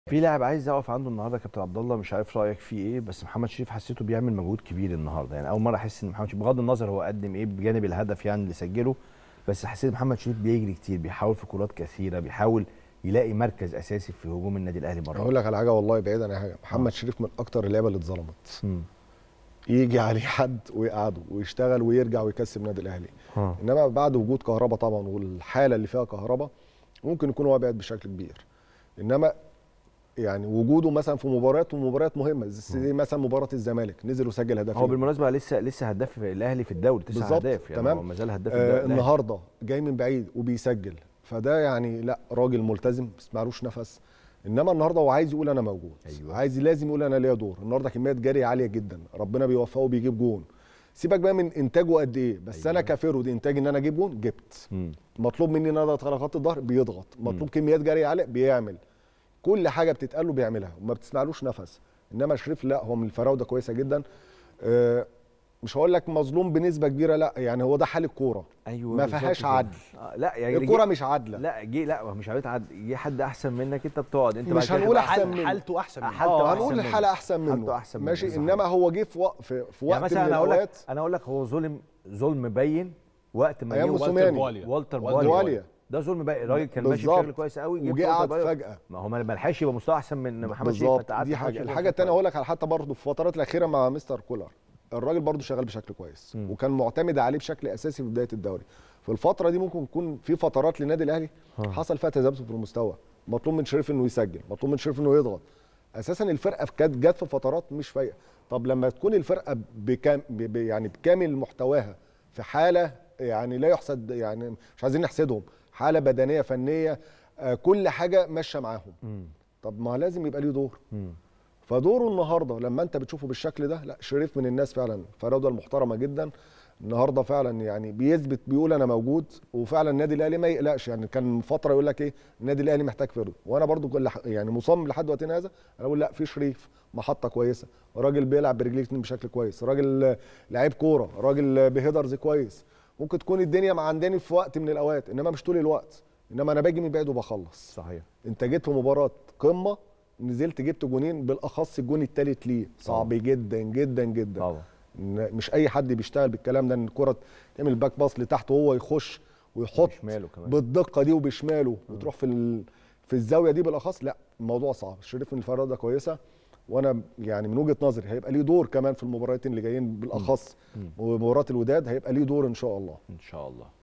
في لاعب عايز اقف عنده النهارده يا كابتن عبد الله مش عارف رايك فيه ايه بس محمد شريف حسيته بيعمل مجهود كبير النهارده يعني اول مره احس ان محمد شريف بغض النظر هو قدم ايه بجانب الهدف يعني اللي سجله بس حسيت محمد شريف بيجري كتير بيحاول في كرات كثيره بيحاول يلاقي مركز اساسي في هجوم النادي الاهلي مره اقول لك على حاجه والله بعيد عن أي حاجه محمد شريف من اكتر اللعيبه اللي اتظلمت مم. يجي عليه حد ويقعده ويشتغل ويرجع ويكسب النادي الاهلي ها. انما بعد وجود كهربا طبعا والحاله اللي فيها كهربا ممكن يكون هو بعد بشكل كبير انما يعني وجوده مثلا في مباريات ومباريات مهمه زي مثلا مباراه الزمالك نزل وسجل هدفين هو بالمناسبه لسه لسه هداف الاهلي في الدوري تسع بالظبط، اهداف يعني تمام. هو ما زال هداف آه الدوري الأهلي. النهارده جاي من بعيد وبيسجل فده يعني لا راجل ملتزم ما بيسمعلوش نفس انما النهارده هو عايز يقول انا موجود أيوة. عايز لازم يقول انا ليا دور النهارده كميه جري عاليه جدا ربنا بيوفقه وبيجيب جون سيبك بقى من انتاجه قد ايه بس أيوة. انا كفيرود انتاج ان انا اجيب جون جبت مم. مطلوب مني ان انا اضغط على خط الظهر بيضغط مطلوب كميات جري عاليه بيعمل كل حاجه بتتقال له بيعملها وما بتسمعلوش نفس انما شريف لا هو من الفراوده كويسه جدا آه، مش هقول لك مظلوم بنسبه كبيره لا يعني هو ده حال الكوره ايوه ما بالظبط فيهاش كده. عدل. آه لا يعني الكوره جه- مش عادله لا جه لا هو مش عارف عدل جه حد احسن منك انت بتقعد انت بعد مش كده هنقول تبقى أحسن حل- منه. حالته احسن منه. حالته اه أحسن هنقول منه. الحاله احسن منه حالته أحسن منه، ماشي صحيح. انما هو جه في وقت في, في وقت يعني مثلا من انا اقول لك الاوقات انا اقول لك هو ظلم ظلم مبين وقت ما أيام جه موسوماني. والتر بواليا. والتر والتر بواليا بواليا. ده ظلم بقى الراجل كان ماشي بالظبط. بشكل كويس قوي جبت وجه والتر قعد بواليا. فجاه ما هو ما لحقش يبقى مستوى احسن من محمد شريف بالظبط فأنت قعدت دي محمد حاجه شريف الحاجه فترة الثانيه كويسة. اقول لك على حتى برضه في الفترات الاخيره مع مستر كولر الراجل برضه شغال بشكل كويس مم. وكان معتمد عليه بشكل اساسي في بدايه الدوري في الفتره دي ممكن يكون في فترات للنادي الاهلي ها. حصل فيها تذبذب في المستوى مطلوب من شريف انه يسجل مطلوب من شريف انه يضغط اساسا الفرقه في- كانت جت في فترات مش فايقه طب لما تكون الفرقه بكام ب- ب- يعني بكامل محتواها في حاله يعني لا يحسد يعني مش عايزين نحسدهم حاله بدنيه فنيه آه، كل حاجه ماشيه معاهم مم. طب ما لازم يبقى ليه دور مم. فدوره النهارده لما انت بتشوفه بالشكل ده لا شريف من الناس فعلا فراوده المحترمه جدا النهارده فعلا يعني بيثبت بيقول انا موجود وفعلا النادي الاهلي ما يقلقش يعني كان من فتره يقول لك ايه النادي الاهلي محتاج فرد وانا برضو كل ح- يعني مصمم لحد وقتنا هذا انا اقول لا في شريف محطه كويسه راجل بيلعب برجليه اتنين بشكل كويس راجل لعيب كوره راجل بهيدرز كويس ممكن تكون الدنيا مع عندني في وقت من الاوقات انما مش طول الوقت انما انا باجي من بعيد وبخلص صحيح انت جيت في مباراه قمه نزلت جبت جونين بالاخص الجون الثالث ليه صعب جدا جدا جدا طبعا إن مش اي حد بيشتغل بالكلام ده ان الكره تعمل باك باص لتحت وهو يخش ويحط بشماله كمان. بالدقه دي وبشماله وتروح في ال... في الزاويه دي بالاخص لا الموضوع صعب شريف من الفراده كويسه وانا يعني من وجهه نظري هيبقى ليه دور كمان في المباراتين اللي جايين بالاخص ومباراه الوداد هيبقى ليه دور ان شاء الله ان شاء الله